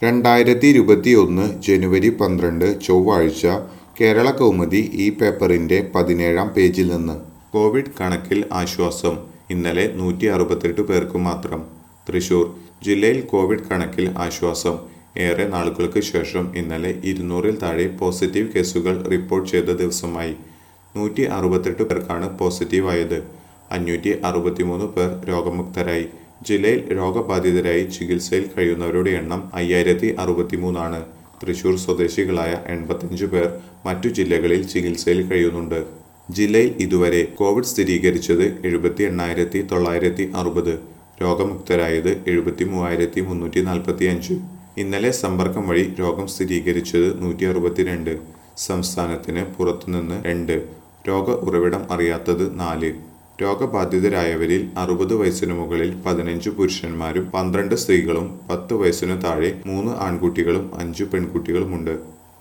രണ്ടായിരത്തി ഇരുപത്തിയൊന്ന് ജനുവരി പന്ത്രണ്ട് ചൊവ്വാഴ്ച കേരള കൗമുദി ഈ പേപ്പറിന്റെ പതിനേഴാം പേജിൽ നിന്ന് കോവിഡ് കണക്കിൽ ആശ്വാസം ഇന്നലെ നൂറ്റി അറുപത്തെട്ട് പേർക്ക് മാത്രം തൃശൂർ ജില്ലയിൽ കോവിഡ് കണക്കിൽ ആശ്വാസം ഏറെ നാളുകൾക്ക് ശേഷം ഇന്നലെ ഇരുന്നൂറിൽ താഴെ പോസിറ്റീവ് കേസുകൾ റിപ്പോർട്ട് ചെയ്ത ദിവസമായി നൂറ്റി അറുപത്തെട്ട് പേർക്കാണ് പോസിറ്റീവായത് അഞ്ഞൂറ്റി അറുപത്തിമൂന്ന് പേർ രോഗമുക്തരായി ജില്ലയിൽ രോഗബാധിതരായി ചികിത്സയിൽ കഴിയുന്നവരുടെ എണ്ണം അയ്യായിരത്തി അറുപത്തിമൂന്നാണ് തൃശൂർ സ്വദേശികളായ എൺപത്തഞ്ച് പേർ മറ്റു ജില്ലകളിൽ ചികിത്സയിൽ കഴിയുന്നുണ്ട് ജില്ലയിൽ ഇതുവരെ കോവിഡ് സ്ഥിരീകരിച്ചത് എഴുപത്തി എണ്ണായിരത്തി തൊള്ളായിരത്തി അറുപത് രോഗമുക്തരായത് എഴുപത്തി മൂവായിരത്തി മുന്നൂറ്റി നാൽപ്പത്തി അഞ്ച് ഇന്നലെ സമ്പർക്കം വഴി രോഗം സ്ഥിരീകരിച്ചത് നൂറ്റി അറുപത്തിരണ്ട് സംസ്ഥാനത്തിന് പുറത്തുനിന്ന് രണ്ട് രോഗ ഉറവിടം അറിയാത്തത് നാല് രോഗബാധിതരായവരിൽ അറുപത് വയസ്സിനു മുകളിൽ പതിനഞ്ച് പുരുഷന്മാരും പന്ത്രണ്ട് സ്ത്രീകളും പത്ത് വയസ്സിനു താഴെ മൂന്ന് ആൺകുട്ടികളും അഞ്ചു പെൺകുട്ടികളുമുണ്ട്